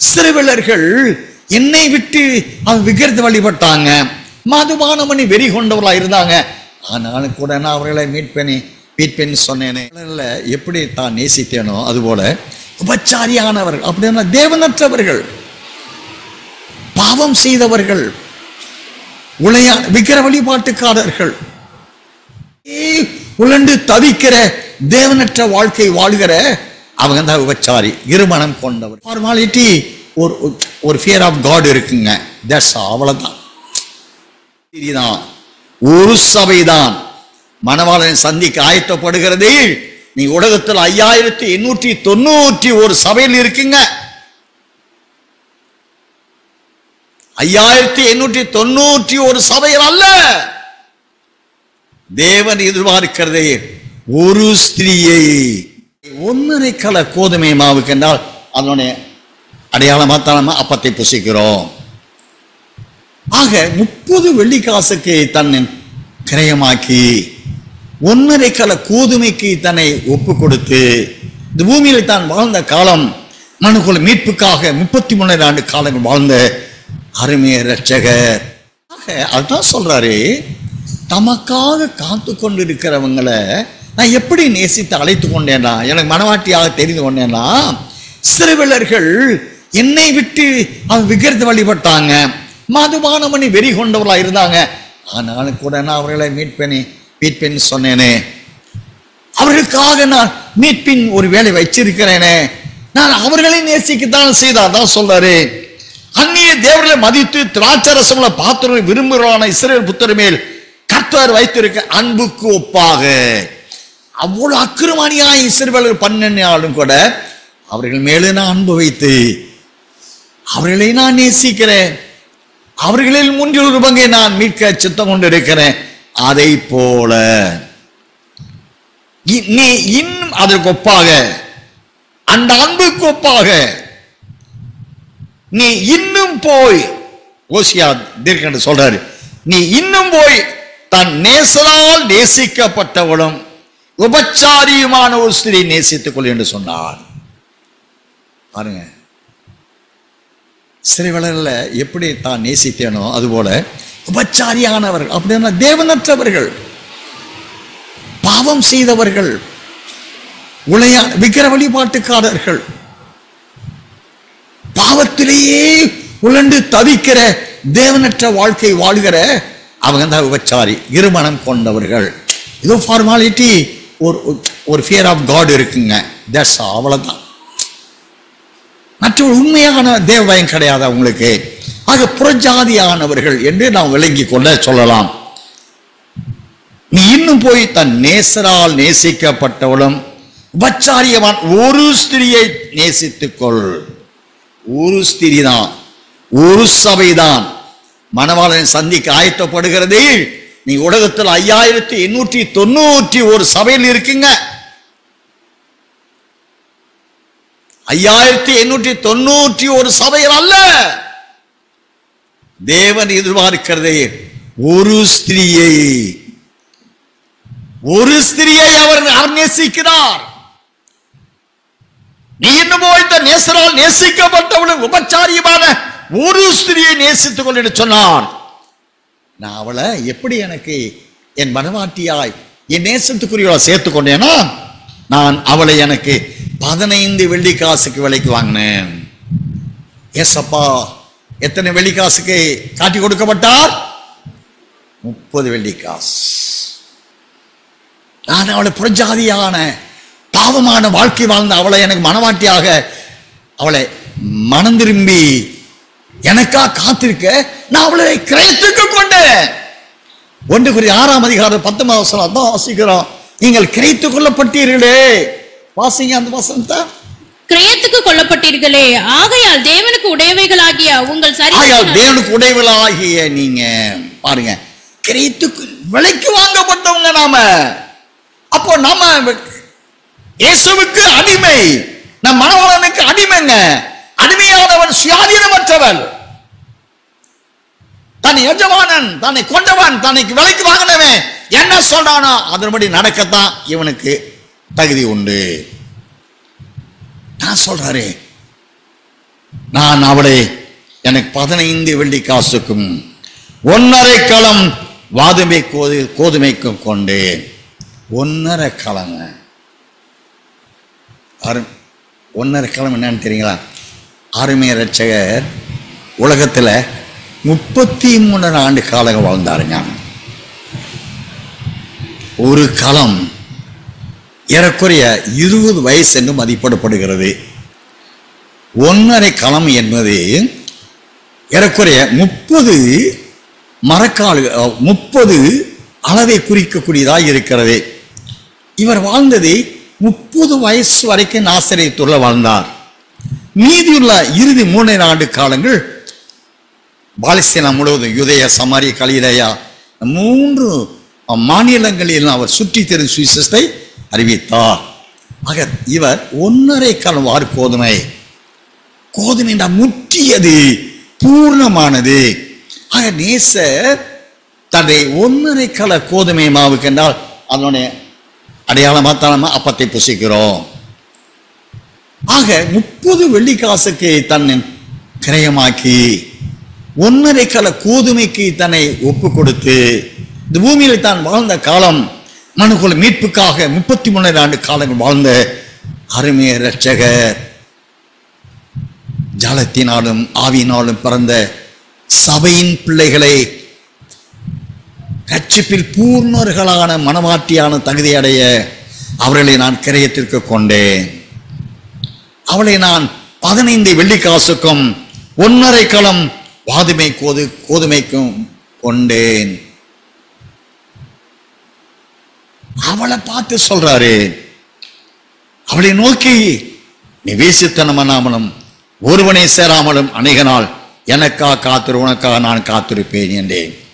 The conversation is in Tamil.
சிறுவிலர்கள் என்னை விட்டு அவன் விக்கிரத்து வழிபட்டாங்க மதுபானமணி வெறி கொண்டவர்களா இருந்தாங்க ஆனாலும் கூட நான் அவர்களை மீட்பேனே மீட்பேன்னு சொன்னேனே இல்ல, எப்படி தான் நேசித்தேனோ அதுபோல உபச்சாரியானவர்கள் அப்படின்னா தேவனற்றவர்கள் பாவம் செய்தவர்கள் உளையா விக்கிர வழிபாட்டுக்காரர்கள் ஏய், உழண்டு தவிக்கிற தேவனற்ற வாழ்க்கை வாழ்கிற அவங்க தான் விபச்சாரி இருமணம் கொண்டவர் ஃபார்மாலிட்டி ஒரு ஒரு ஃபியர் ஆஃப் காட் இருக்குங்க தட்ஸ் அவ்வளவுதான் இதுதான் ஒரு சபைதான் மணவாளனை சந்திக்க ஆயத்தப்படுகிறது நீ உலகத்தில் ஐயாயிரத்தி எண்ணூற்றி தொண்ணூற்றி ஒரு சபையில் இருக்குங்க ஐயாயிரத்தி எண்ணூற்றி தொண்ணூற்றி ஒரு சபையில் அல்ல தேவன் எதிர்பார்க்கிறதே ஒரு ஸ்திரீயை ஒன்னரை கல கோதுமை மாவுக்கு என்றால் அதனுடைய அடையாளமாக தான் நம்ம அப்பத்தை புசிக்கிறோம் ஆக முப்பது வெள்ளிக்காசுக்கு தன்னை கிரயமாக்கி ஒன்னரை கல கோதுமைக்கு தன்னை ஒப்பு கொடுத்து இந்த பூமியில் தான் வாழ்ந்த காலம் மனுக்குல மீட்புக்காக முப்பத்தி மூணு ஆண்டு காலங்கள் வாழ்ந்த அருமைய ரட்சகர் ஆக அதுதான் சொல்றாரு தமக்காக காத்து கொண்டு இருக்கிறவங்களை நான் எப்படி நேசித்து அழைத்து கொண்டேனா எனக்கு மனவாட்டியாக தெரிந்து கொண்டேனா சிறுவிலர்கள் என்னை விட்டு அவன் விக்கிரத்து வழிபட்டாங்க மதுபானமணி வெறி கொண்டவர்களா இருந்தாங்க ஆனாலும் கூட நான் அவர்களை மீட்பேனே மீட்பேன்னு சொன்னேனே அவர்களுக்காக நான் மீட்பின் ஒரு வேலை வச்சிருக்கிறேனே நான் அவர்களை நேசிக்கத்தான் செய்தார் தான் சொல்றாரு அந்நிய தேவர்களை மதித்து திராட்சரசமுள்ள பாத்திரம் விரும்புகிறான இஸ்ரேல் புத்தர் மேல் கர்த்தர் வைத்திருக்க அன்புக்கு ஒப்பாக அவ்வளவு அக்கிரமணியாய் இஸ்ரேலர்கள் பண்ணினாலும் கூட அவர்கள் மேலே நான் அன்பு வைத்து அவர்களை நான் நேசிக்கிறேன் அவர்களில் மூன்றில் ஒரு பங்கை நான் மீட்க சித்தம் கொண்டு இருக்கிறேன் அதை போல இ- நீ இன்னும் அதற்கு ஒப்பாக அந்த அன்புக்கு ஒப்பாக நீ இன்னும் போய் ஓசியா தீர்க்கண்டு சொல்றாரு நீ இன்னும் போய் தன் நேசரால் நேசிக்கப்பட்டவளும் உபச்சாரியுமான ஒரு ஸ்திரீ நேசித்துக் கொள் என்று சொன்னார் பாருங்க சிறைவளர்ல எப்படி தான் நேசித்தேனோ அதுபோல உபச்சாரியானவர்கள் அப்படின்னா தேவனற்றவர்கள் பாவம் செய்தவர்கள் உளையா விக்கிர வழிபாட்டுக்காரர்கள் பாவத்திலேயே உழண்டு தவிக்கிற தேவனற்ற வாழ்க்கை வாழ்கிற அவங்க தான் விபச்சாரி இருமணம் கொண்டவர்கள் ஏதோ ஃபார்மாலிட்டி ஒரு ஒரு ஃபியர் ஆஃப் காட் இருக்குங்க தட்ஸ் அவ்வளவுதான் மற்ற உண்மையான தேவ பயம் கிடையாது அவங்களுக்கு ஆக புறஜாதியானவர்கள் என்று நாம் விளங்கி கொள்ள சொல்லலாம் நீ இன்னும் போய் தன் நேசரால் நேசிக்கப்பட்டவளும் உபச்சாரியவான் ஒரு ஸ்திரியை நேசித்துக் கொள் ஒரு ஸ்திரி தான் ஒரு சபைதான் மணவாளனை சந்திக்க ஆயத்தப்படுகிறது நீ உலகத்தில் ஐயாயிரத்தி எண்ணூற்றி தொண்ணூற்றி ஒரு சபையில் இருக்குங்க ஐயாயிரத்தி எண்ணூற்றி தொண்ணூற்றி ஒரு சபையில் அல்ல தேவன் எதிர்பார்க்கிறதே ஒரு ஸ்திரியை ஒரு ஸ்திரியை அவர் அவர் நேசிக்கிறார் நீ இன்னும் போய்த்த நேசரால் நேசிக்கப்பட்டவளும் உபச்சாரியமான ஒரு ஸ்திரியை நேசித்துக் கொள் என்று சொன்னான் நான் அவளை எப்படி எனக்கு என் மனவாட்டியாய் என் நேசத்துக்குரியவளை சேர்த்துக் கொண்டேனா நான் அவளை எனக்கு பதினைந்து வெள்ளி காசுக்கு விலைக்கு வாங்கினேன் ஏசப்பா எத்தனை வெள்ளி காசுக்கு காட்டி கொடுக்கப்பட்டார் முப்பது வெள்ளி காசு நான் அவளை புறஜாதியான பாவமான வாழ்க்கை வாழ்ந்த அவளை எனக்கு மனவாட்டியாக அவளை மனம் திரும்பி எனக்கா காத்திருக்க நான் அவளை கிரயத்துக்கு கொண்டேன் ஒன்று குறி ஆறாம் அதிகாரம் பத்தொன்பது வசனம் தான் வாசிக்கிறோம் நீங்கள் கிரயத்துக் கொள்ளப்பட்டீர்களே வாசிங்க அந்த வசனத்தை கிரயத்துக்கு கொல்லப்பட்டீர்களே ஆகையால் தேவனுக்கு உடையவைகளாகிய உங்கள் ஆகையால் சரீரத்தினால் தேவனுக்கு உடைவிலாகிய நீங்க பாருங்க கிரயத்துக்கு விலைக்கு வாங்கப்பட்டவங்க நாம அப்போ நாம இயேசுவுக்கு அடிமை நம் மனவளனுக்கு அடிமைங்க அடிமையானவன் சுயாதீனமற்றவன் தன் எஜமானன் தன்னை கொண்டவன் தன்னைக்கு விலைக்கு வாங்கினவன் என்ன சொல்றானோ அதன்படி நடக்கத்தான் இவனுக்கு தகுதி உண்டு நான் சொல்றாரு நான் அவளை எனக்கு பதினைந்து வெள்ளி காசுக்கும் ஒன்னரை களம் வாதுமை கோது கோதுமைக்கும் கொண்டேன் ஒன்னரை களங்க அரு ஒன்னரை களம் என்னன்னு தெரியுங்களா அருமை ரட்சகர் உலகத்தில் முப்பத்தி மூணு ஆண்டு காலம் வாழ்ந்தாருங்க ஒரு களம் ஏறக்குறைய இருபது வயசு என்று மதிப்பிடப்படுகிறது ஒன்றரை களம் என்பது ஏறக்குறைய முப்பது மரக்கால் முப்பது அளவை குறிக்கக்கூடியதாக இருக்கிறது இவர் வாழ்ந்தது முப்பது வயசு வரைக்கும் நாசரியத்துள்ள வாழ்ந்தார் மீதியுள்ள இறுதி மூணு ஆண்டு காலங்கள் பாலஸ்தீனா முழுவதும் யுதய சமாரி கலிலேயா மூன்று மாநிலங்களில் அவர் சுற்றி திரும் சுவிசேஷத்தை அறிவித்தார் ஆக இவர் ஒன்றரை காலம் வார் கோதுமை கோதுமை முற்றியது பூர்ணமானது ஆக நேசர் தன்னை ஒன்றரை கால கோதுமை மாவுக்கு என்றால் அதனுடைய அடையாளமாக தான் நம்ம அப்பத்தை புசிக்கிறோம் ஆக முப்பது வெள்ளி காசுக்கு தன்னை கிரயமாக்கி ஒன்றரை கால கோதுமைக்கு தன்னை ஒப்பு கொடுத்து இந்த பூமியில் தான் வாழ்ந்த காலம் மனுக்குல மீட்புக்காக முப்பத்தி மூணு ஆண்டு காலங்கள் வாழ்ந்த அருமைய ரட்சகர் ஜலத்தினாலும் ஆவியினாலும் பிறந்த சபையின் பிள்ளைகளை ரட்சிப்பில் பூர்ணர்களான மனமாட்டியான தகுதி அடைய அவர்களை நான் கிரயத்திற்கு கொண்டேன் அவளை நான் பதினைந்து வெள்ளிக்காசுக்கும் ஒன்னரை களம் வாதுமை கோது கோதுமைக்கும் கொண்டேன் அவளை பார்த்து சொல்றாரு அவளை நோக்கி நீ வேசித்தனம் பண்ணாமலும் ஒருவனை சேராமலும் அநேக நாள் எனக்கா காத்திரு உனக்காக நான் காத்திருப்பேன் என்றேன்